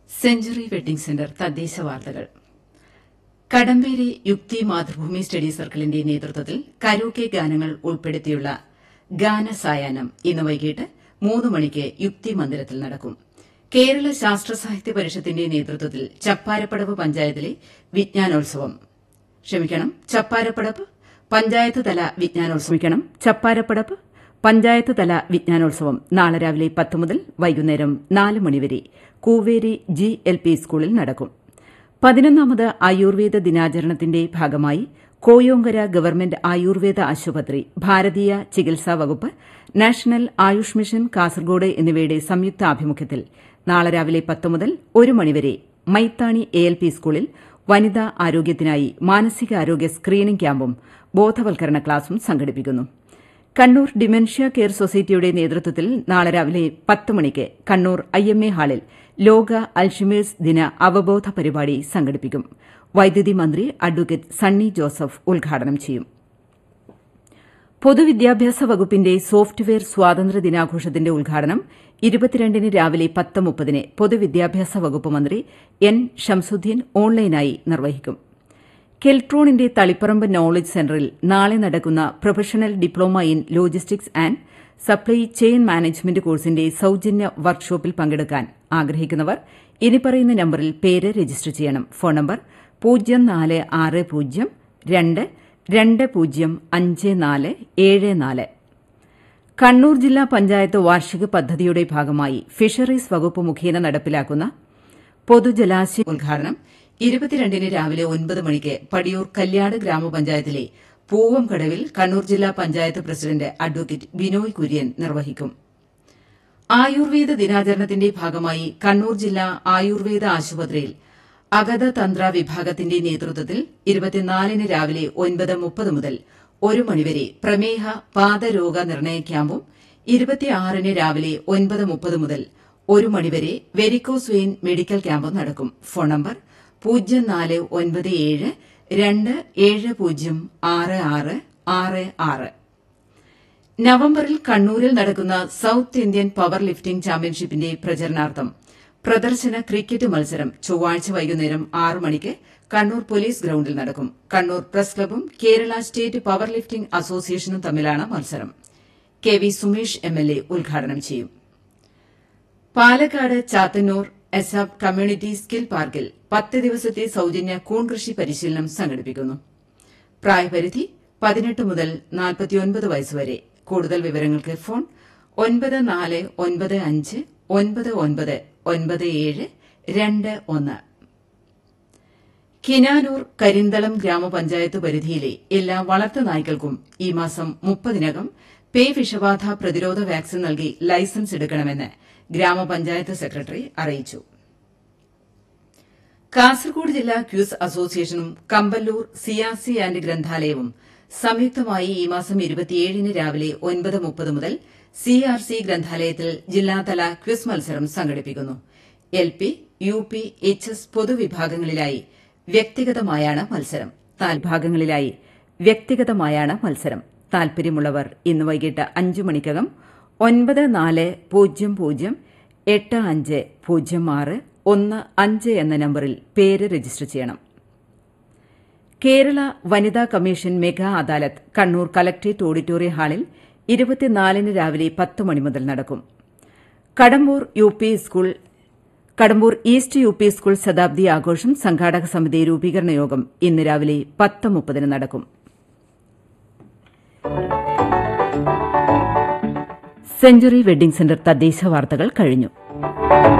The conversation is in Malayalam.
സെഞ്ചുറി വെഡ്ഡിംഗ് സെന്റർ തദ്ദേശ വാർത്തകൾ കടമ്പേരി യുക്തി മാതൃഭൂമി സ്റ്റഡി സർക്കിളിന്റെ നേതൃത്വത്തിൽ കരോക്കെ ഗാനങ്ങൾ ഉൾപ്പെടുത്തിയുള്ള ഗാനസായാഹ്നം ഇന്ന് വൈകിട്ട് മൂന്ന് മണിക്ക് യുക്തി മന്ദിരത്തിൽ നടക്കും കേരള ശാസ്ത്ര സാഹിത്യ പരിഷത്തിന്റെ നേതൃത്വത്തിൽ ചപ്പാരപ്പടവ് പഞ്ചായത്തിലെ വിജ്ഞാനോത്സവം ക്ഷമിക്കണം ചപ്പാരപ്പടവ് പഞ്ചായത്ത് തല വിജ്ഞാനോത്സവം ക്ഷമിക്കണം ചപ്പാരപ്പടവ് പഞ്ചായത്ത് തല വിജ്ഞാനോത്സവം നാളെ രാവിലെ പത്ത് മുതൽ വൈകുന്നേരം നാല് മണിവരെ കൂവേരി ജി എൽ പി സ്കൂളിൽ നടക്കും പതിനൊന്നാമത് ആയുർവേദ ദിനാചരണത്തിന്റെ ഭാഗമായി കോയോങ്കര ഗവൺമെന്റ് ആയുർവേദ ആശുപത്രി ഭാരതീയ ചികിത്സാ വകുപ്പ് നാഷണൽ ആയുഷ് മിഷൻ കാസർഗോഡ് എന്നിവയുടെ സംയുക്ത ആഭിമുഖ്യത്തിൽ നാളെ രാവിലെ പത്ത് മുതൽ ഒരു മണിവരെ മൈത്താണി എ എൽ പി സ്കൂളിൽ വനിതാ ആരോഗ്യത്തിനായി മാനസികാരോഗ്യ സ്ക്രീനിംഗ് ക്യാമ്പും ബോധവൽക്കരണ ക്ലാസും സംഘടിപ്പിക്കുന്നു കണ്ണൂർ ഡിമെൻഷ്യ കെയർ സൊസൈറ്റിയുടെ നേതൃത്വത്തിൽ നാളെ രാവിലെ പത്ത് മണിക്ക് കണ്ണൂർ ഐ എം എ ഹാളിൽ ലോക അൽഷിമേഴ്സ് ദിന അവബോധ പരിപാടി സംഘടിപ്പിക്കും വൈദ്യുതി മന്ത്രി അഡ്വക്കേറ്റ് സണ്ണി ജോസഫ് ഉദ്ഘാടനം ചെയ്യും പൊതുവിദ്യാഭ്യാസ വകുപ്പിന്റെ സോഫ്റ്റ്വെയർ സ്വാതന്ത്ര്യ ദിനാഘോഷത്തിന്റെ ഉദ്ഘാടനം ഇരുപത്തിരണ്ടിന് രാവിലെ പത്ത് മുപ്പതിന് പൊതുവിദ്യാഭ്യാസ വകുപ്പ് മന്ത്രി എൻ ഷംസുദ്ദീൻ ഓൺലൈനായി നിർവഹിക്കും കെൽട്രോണിന്റെ തളിപ്പറമ്പ് നോളജ് സെന്ററിൽ നാളെ നടക്കുന്ന professional diploma in logistics and supply chain management കോഴ്സിന്റെ സൌജന്യ വർക്ക്ഷോപ്പിൽ പങ്കെടുക്കാൻ ആഗ്രഹിക്കുന്നവർ ഇനിപ്പറയുന്ന നമ്പറിൽ പേര് രജിസ്റ്റർ ചെയ്യണം ഫോൺ നമ്പർ പൂജ്യം നാല് ആറ് പൂജ്യം രണ്ട് രണ്ട് പൂജ്യം അഞ്ച് നാല് ഏഴ് നാല് കണ്ണൂർ ജില്ലാ പഞ്ചായത്ത് വാർഷിക പദ്ധതിയുടെ ഭാഗമായി ഫിഷറീസ് വകുപ്പ് മുഖേന നടപ്പിലാക്കുന്ന പൊതുജലാശയ ഉദ്ഘാടനം ഇരുപത്തിരണ്ടിന് രാവിലെ ഒൻപത് മണിക്ക് പടിയൂർ കല്യാട് ഗ്രാമപഞ്ചായത്തിലെ പൂവം കടവിൽ കണ്ണൂർ ജില്ലാ പഞ്ചായത്ത് പ്രസിഡന്റ് അഡ്വക്കേറ്റ് ബിനോയ് കുര്യൻ നിർവഹിക്കും ആയുർവേദ ദിനാചരണത്തിന്റെ ഭാഗമായി കണ്ണൂർ ജില്ലാ ആയുർവേദ ആശുപത്രിയിൽ അഗതതന്ത്ര വിഭാഗത്തിന്റെ നേതൃത്വത്തിൽ ഇരുപത്തിനാലിന് രാവിലെ ഒൻപത് മുപ്പത് മുതൽ ഒരു മണിവരെ പ്രമേഹ പാദരോഗ നിർണയ ക്യാമ്പും ഇരുപത്തിയാറിന് രാവിലെ ഒൻപത് മുപ്പത് മുതൽ ഒരു മണിവരെ വെരിക്കോസ് വെയിൻ മെഡിക്കൽ ക്യാമ്പും നടക്കും ഫോൺ നമ്പർ പൂജ്യം നാല് ഒൻപത് ഏഴ് രണ്ട് ഏഴ് പൂജ്യം ആറ് ആറ് ആറ് ആറ് നവംബറിൽ കണ്ണൂരിൽ നടക്കുന്ന സൌത്ത് ഇന്ത്യൻ പവർ ലിഫ്റ്റിംഗ് ചാമ്പ്യൻഷിപ്പിന്റെ പ്രചരണാർത്ഥം പ്രദർശന ക്രിക്കറ്റ് മത്സരം ചൊവ്വാഴ്ച വൈകുന്നേരം ആറ് മണിക്ക് കണ്ണൂർ പോലീസ് ഗ്രൌണ്ടിൽ നടക്കും കണ്ണൂർ പ്രസ് ക്ലബും കേരള സ്റ്റേറ്റ് പവർ ലിഫ്റ്റിംഗ് അസോസിയേഷനും തമ്മിലാണ് മത്സരം K V Sumesh M L A ഉദ്ഘാടനം ചെയ്യും പാലക്കാട് ചാത്തന്നൂർ എസാബ് കമ്മ്യൂണിറ്റി സ്കിൽ പാർക്കിൽ പത്ത് ദിവസത്തെ സൌജന്യ കൂൺ കൃഷി പരിശീലനം സംഘടിപ്പിക്കുന്നു പ്രായപരിധി പതിനെട്ട് മുതൽ നാൽപ്പത്തിയൊൻപത് വയസ്സുവരെ കൂടുതൽ വിവരങ്ങൾക്ക് ഫോൺ ഒൻപത് നാല് ഒൻപത് അഞ്ച് ഒൻപത് ഒൻപത് ഒൻപത് ഏഴ് രണ്ട് ഒന്ന് കിനാനൂർ കരിന്തളം ഗ്രാമപഞ്ചായത്ത് പരിധിയിലെ എല്ലാ വളർത്തു നായ്ക്കൾക്കും ഈ മാസം മുപ്പതിനകം പേ വിഷബാധ പ്രതിരോധ വാക്സിൻ നൽകി ലൈസൻസ് എടുക്കണമെന്ന് ഗ്രാമപഞ്ചായത്ത് സെക്രട്ടറി അറിയിച്ചു കാസർഗോഡ് ജില്ലാ ക്യൂസ് അസോസിയേഷനും കമ്പല്ലൂർ സിയാസി ആന്റ് ഗ്രന്ഥാലയവും സംയുക്തമായി ഈ മാസം ഇരുപത്തിയേഴിന് രാവിലെ ഒൻപത് മുപ്പത് മുതൽ സിആർസി ഗ്രന്ഥാലയത്തിൽ ജില്ലാതല ക്വിസ് മത്സരം സംഘടിപ്പിക്കുന്നു L P U P H S പൊതുവിഭാഗങ്ങളിലായി വ്യക്തിഗതമായാണ് മത്സരം വിഭാഗങ്ങളിലായി വ്യക്തിഗതമായാണ് മത്സരം താൽപര്യമുള്ളവർ ഇന്ന് വൈകിട്ട് അഞ്ചു മണിക്കകം ഒൻപത് നാല് പൂജ്യം പൂജ്യം എട്ട് അഞ്ച് പൂജ്യം ആറ് ഒന്ന് അഞ്ച് എന്ന നമ്പറിൽ പേര് രജിസ്റ്റർ ചെയ്യണം കേരള വനിതാ commission mega adalat Kannur collectorate auditorium ഹാളിൽ ഇരുപത്തിനാലിന് രാവിലെ പത്ത് മണി മുതൽ നടക്കും Kadambur U P school Kadambur east U P school ശതാബ്ദി ആഘോഷം സംഘാടക സമിതി രൂപീകരണ യോഗം ഇന്ന് രാവിലെ പത്ത് മുപ്പതിന് നടക്കും സെഞ്ചുറി വെഡ്ഡിംഗ് സെന്റർ തദ്ദേശ വാർത്തകൾ കഴിഞ്ഞു